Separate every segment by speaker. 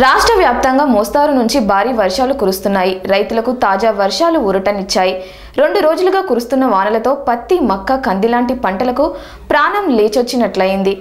Speaker 1: రాష్ట్ర వ్యాప్తంగా మోస్తారు నుంచి భారీ వర్షాలు కురుస్తున్నాయి రైతులకు తాజా వర్షాలు ఊరటనిచ్చాయి రెండు రోజులుగా కురుస్తున్న వానలతో పత్తి మక్క కంది లాంటి పంటలకు ప్రాణం లేచొచ్చినట్లయింది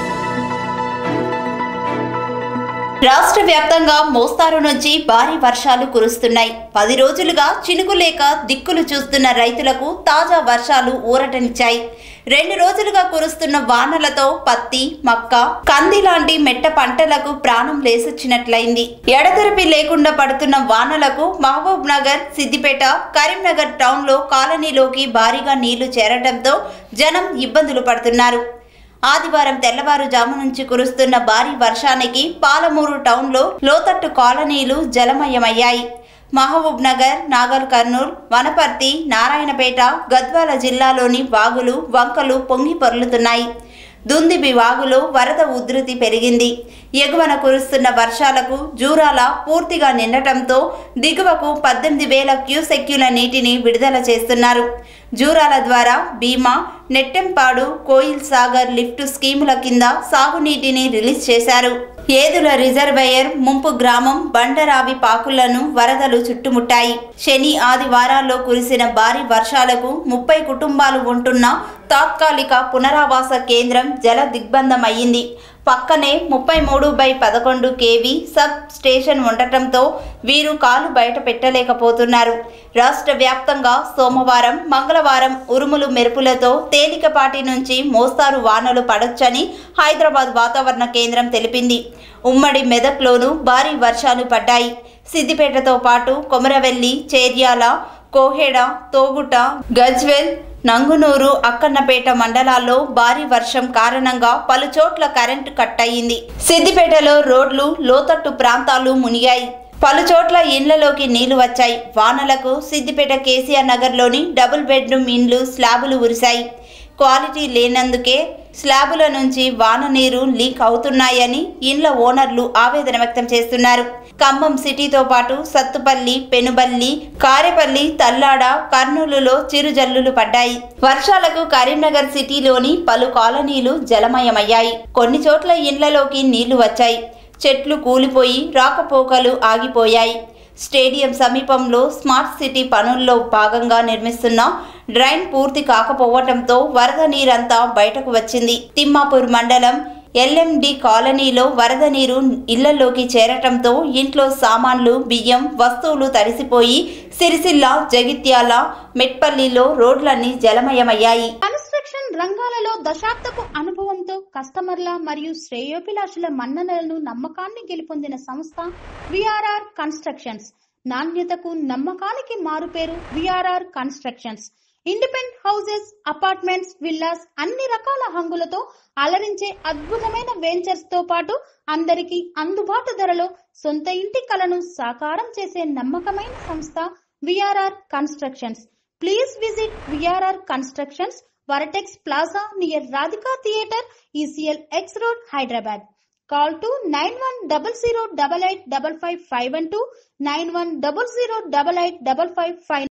Speaker 2: రాష్ట్ర వ్యాప్తంగా మోస్తారు నుంచి భారీ వర్షాలు కురుస్తున్నాయి పది రోజులుగా చినుకు లేక దిక్కులు చూస్తున్న రైతులకు తాజా వర్షాలు ఊరటనిచ్చాయి రెండు రోజులుగా కురుస్తున్న వానలతో పత్తి మక్క కంది లాంటి మెట్ట పంటలకు ప్రాణం లేసొచ్చినట్లయింది ఎడతెరపి లేకుండా పడుతున్న వానలకు మహబూబ్ నగర్ సిద్దిపేట కరీంనగర్ టౌన్లో కాలనీలోకి భారీగా నీళ్లు చేరడంతో జనం ఇబ్బందులు పడుతున్నారు ఆదివారం తెల్లవారుజాము నుంచి కురుస్తున్న భారీ వర్షానికి పాలమూరు టౌన్లో లోతట్టు కాలనీలు జలమయమయ్యాయి మహబూబ్ నగర్ నాగర్ కర్నూల్ వనపర్తి నారాయణపేట గద్వాల జిల్లాలోని వాగులు వంకలు పొంగి పొర్లుతున్నాయి దుందిబి వాగులో వరద ఉధృతి పెరిగింది ఎగువన కురుస్తున్న వర్షాలకు జూరాల పూర్తిగా నిండటంతో దిగువకు పద్దెనిమిది వేల క్యూసెక్యుల నీటిని విడుదల చేస్తున్నారు జూరాల ద్వారా భీమా నెట్టెంపాడు కోయిల్ సాగర్ లిఫ్ట్ స్కీముల కింద సాగునీటిని రిలీజ్ చేశారు ఏదుల రిజర్వాయర్ ముంపు గ్రామం బండరావి పాకులను వరదలు చుట్టుముట్టాయి శని ఆదివారాల్లో కురిసిన భారీ వర్షాలకు ముప్పై కుటుంబాలు ఉంటున్న తాత్కాలిక పునరావాస కేంద్రం జల దిగ్బంధమయ్యింది పక్కనే ముప్పై మూడు బై పదకొండు కేవీ సబ్ స్టేషన్ ఉండటంతో వీరు కాలు బయట పెట్టలేకపోతున్నారు రాష్ట్ర వ్యాప్తంగా సోమవారం మంగళవారం ఉరుములు మెరుపులతో తేలికపాటి నుంచి మోస్తారు వానలు పడొచ్చని హైదరాబాద్ వాతావరణ కేంద్రం తెలిపింది ఉమ్మడి మెదక్లోనూ భారీ వర్షాలు పడ్డాయి సిద్దిపేటతో పాటు కొమరవెల్లి చేర్యాల కోహెడ తోగుట గజ్వెల్ నంగునూరు అక్కన్నపేట మండలాల్లో భారీ వర్షం కారణంగా పలు చోట్ల కరెంటు కట్ అయింది సిద్దిపేటలో రోడ్లు లోతట్టు ప్రాంతాలు మునిగాయి పలు చోట్ల ఇండ్లలోకి నీళ్లు వచ్చాయి వానలకు సిద్దిపేట కేసీఆర్ నగర్లోని డబుల్ బెడ్రూమ్ ఇండ్లు స్లాబులు ఉరిశాయి క్వాలిటీ లేనందుకే స్లాబుల నుంచి వాన నీరు లీక్ అవుతున్నాయని ఇండ్ల ఓనర్లు ఆవేదన వ్యక్తం చేస్తున్నారు ఖమ్మం సిటీతో పాటు సత్తుపల్లి పెనుబల్లి కారెపల్లి తల్లాడ కర్నూలులో చిరుజల్లులు పడ్డాయి వర్షాలకు కరీంనగర్ సిటీలోని పలు కాలనీలు జలమయమయ్యాయి కొన్ని చోట్ల ఇండ్లలోకి నీళ్లు వచ్చాయి చెట్లు కూలిపోయి రాకపోకలు ఆగిపోయాయి స్టేడియం సమీపంలో స్మార్ట్ సిటీ పనుల్లో భాగంగా నిర్మిస్తున్న డ్రైన్ పూర్తి కాకపోవడంతో వరద నీరంతా బయటకు వచ్చింది తిమ్మాపూర్ మండలం ఎల్ఎండి కాలనీలో వరద నీరు ఇళ్లలోకి చేరటంతో ఇంట్లో సామాన్లు బియ్యం వస్తువులు తడిసిపోయి సిరిసిల్ల జగిత్యాల మెట్పల్లిలో రోడ్లన్నీ జలమయమయ్యాయి
Speaker 3: కన్స్ట్రక్షన్ రంగాలలో దశాబ్దపు అనుభవంతో కస్టమర్ల మరియు శ్రేయోభిలాషుల మన్ననలను నమ్మకాన్ని గెలుపొందిన సంస్థ విఆర్ఆర్ కన్స్ట్రక్షన్స్ నాణ్యతకు నమ్మకానికి మారుపేరు VRR constructions independent houses apartments villas అన్ని రకాల హంగులతో అలరించే అద్భుతమైన వెంచర్స్ తో పాటు అందరికీ అందుబాటు ధరలో సొంత ఇంటి కలను సాకారం చేసే నమ్మకమైన సంస్థ VRR constructions please visit VRR constructions Vertex plaza near Radhika theatre ECIL X road Hyderabad call two nine one double zero double eight double five five one two nine one double zero double eight double five five